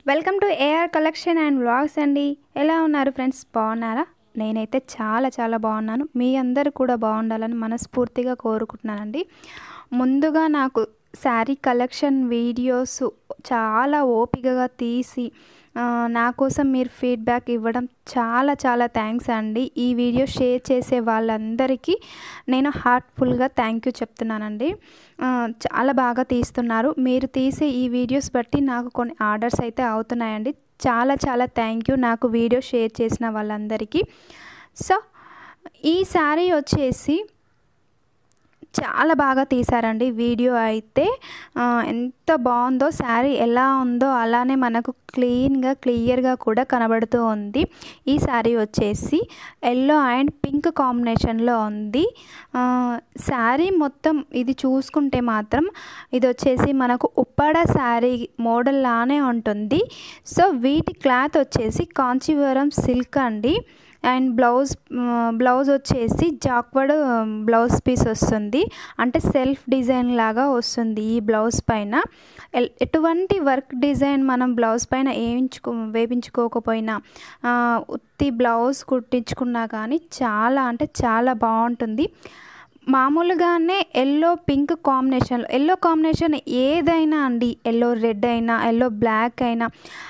welcome to AR collection and vlogs అండి ఎలా ఉన్నారు ఫ్రెండ్స్ బాగున్నారా నేనైతే చాలా చాలా బాగున్నాను మీ అందరు కూడా బాగుండాలని మనస్ఫూర్తిగా కోరుకుంటున్నానండి ముందుగా నాకు శారీ కలెక్షన్ వీడియోస్ చాలా ఓపికగా తీసి ఆ, నా కోసం మీరు ఫీడ్బ్యాక్ ఇవ్వడం చాలా చాలా థ్యాంక్స్ అండి ఈ వీడియో షేర్ చేసే వాళ్ళందరికీ నేను హార్ట్ఫుల్గా థ్యాంక్ యూ చెప్తున్నానండి ఆ, చాలా బాగా తీస్తున్నారు మీరు తీసే ఈ వీడియోస్ బట్టి నాకు కొన్ని ఆర్డర్స్ అయితే అవుతున్నాయండి చాలా చాలా థ్యాంక్ యూ నాకు వీడియో షేర్ చేసిన వాళ్ళందరికీ సో ఈ శారీ వచ్చేసి చాలా బాగా తీశారండి వీడియో అయితే ఆ, ఎంత బాగుందో శారీ ఎలా ఉందో అలానే మనకు క్లీన్గా క్లియర్గా కూడా కనబడుతూ ఉంది ఈ శారీ వచ్చేసి ఎల్లో అండ్ పింక్ కాంబినేషన్లో ఉంది ఆ, శారీ మొత్తం ఇది చూసుకుంటే మాత్రం ఇది వచ్చేసి మనకు ఉప్పాడ శారీ మోడల్ లానే ఉంటుంది సో వీటి క్లాత్ వచ్చేసి కాంచీవరం సిల్క్ అండి అండ్ బ్లౌజ్ బ్లౌజ్ వచ్చేసి జాక్వర్డ్ బ్లౌజ్ పీస్ వస్తుంది అంటే సెల్ఫ్ డిజైన్ లాగా వస్తుంది ఈ బ్లౌజ్ పైన ఎల్- ఎటువంటి వర్క్ డిజైన్ మనం బ్లౌజ్ పైన వేయించుకో వేపించుకోకపోయినా ఆ, ఉత్తి బ్లౌజ్ కుట్టించుకున్నా కానీ చాలా అంటే చాలా బాగుంటుంది మామూలుగానే yellow pink combination yellow combination ఏదైనా అండి ఎల్లో రెడ్ అయినా ఎల్లో బ్లాక్ అయినా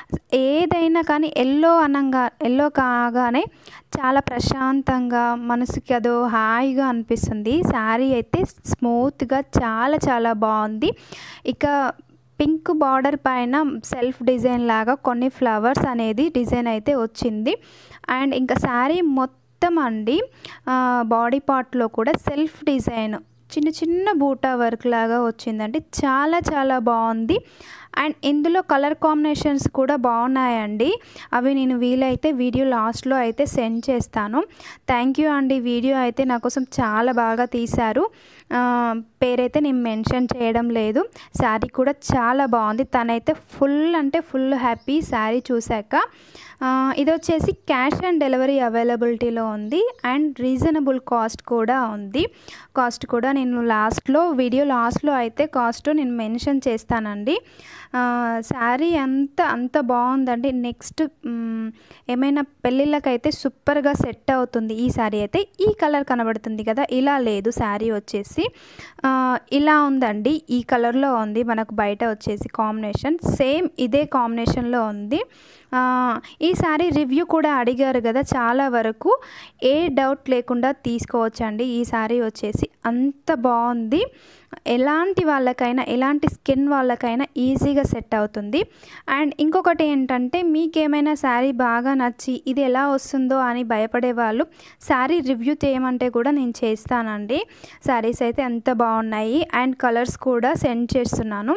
ఏదైనా కానీ ఎల్లో అనంగా ఎల్లో కాగానే చాలా ప్రశాంతంగా మనసుకి అదో హాయిగా అనిపిస్తుంది శారీ అయితే స్మూత్గా చాలా చాలా బాగుంది ఇక పింక్ బార్డర్ పైన సెల్ఫ్ డిజైన్ లాగా కొన్ని ఫ్లవర్స్ అనేది డిజైన్ అయితే వచ్చింది అండ్ ఇంకా శారీ మొత్తం అండి బాడీ పార్ట్లో కూడా సెల్ఫ్ డిజైన్ చిన్న చిన్న బూటా వర్క్ లాగా వచ్చిందండి చాలా చాలా బాగుంది అండ్ ఇందులో కలర్ కాంబినేషన్స్ కూడా బాగున్నాయండి అవి నేను వీలైతే వీడియో లాస్ట్లో అయితే సెండ్ చేస్తాను థ్యాంక్ యూ అండి వీడియో అయితే నా కోసం చాలా బాగా తీశారు ఆ, పేరైతే నేను మెన్షన్ చేయడం లేదు శారీ కూడా చాలా బాగుంది తనైతే ఫుల్ అంటే ఫుల్ హ్యాపీ శారీ చూశాక ఆ, ఇది వచ్చేసి క్యాష్ ఆన్ డెలివరీ అవైలబిలిటీలో ఉంది అండ్ రీజనబుల్ కాస్ట్ కూడా ఉంది కాస్ట్ కూడా నేను లాస్ట్లో వీడియో లాస్ట్లో అయితే కాస్ట్ నేను మెన్షన్ చేస్తానండి ఆ, శారీ అంత అంత బాగుందండి నెక్స్ట్ మ్, ఏమైనా పెళ్ళిళ్ళకైతే సూపర్గా సెట్ అవుతుంది ఈ శారీ అయితే ఈ కలర్ కనబడుతుంది కదా ఇలా లేదు శారీ వచ్చేసి ఆ, ఇలా ఉందండి ఈ కలర్లో ఉంది మనకు బయట వచ్చేసి కాంబినేషన్ సేమ్ ఇదే కాంబినేషన్లో ఉంది ఆ, ఈ శారీ రివ్యూ కూడా అడిగారు కదా చాలా వరకు ఏ డౌట్ లేకుండా తీసుకోవచ్చండి ఈ శారీ వచ్చేసి అంత బాగుంది ఎలాంటి వాళ్ళకైనా ఎలాంటి స్కిన్ వాళ్ళకైనా ఈజీగా సెట్ అవుతుంది అండ్ ఇంకొకటి ఏంటంటే మీకేమైనా శారీ బాగా నచ్చి ఇది ఎలా వస్తుందో అని భయపడే వాళ్ళు శారీ రివ్యూ చేయమంటే కూడా నేను చేస్తానండి శారీస్ అయితే ఎంత బాగున్నాయి అండ్ కలర్స్ కూడా సెండ్ చేస్తున్నాను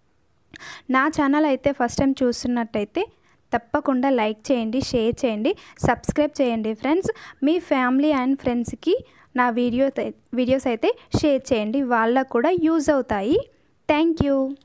నా ఛానల్ అయితే ఫస్ట్ టైం చూస్తున్నట్టయితే తప్పకుండా లైక్ చేయండి షేర్ చేయండి సబ్స్క్రైబ్ చేయండి ఫ్రెండ్స్ మీ ఫ్యామిలీ అండ్ ఫ్రెండ్స్కి నా వీడియో వీడియోస్ అయితే షేర్ చేయండి వాళ్ళకు కూడా యూజ్ అవుతాయి థ్యాంక్ యూ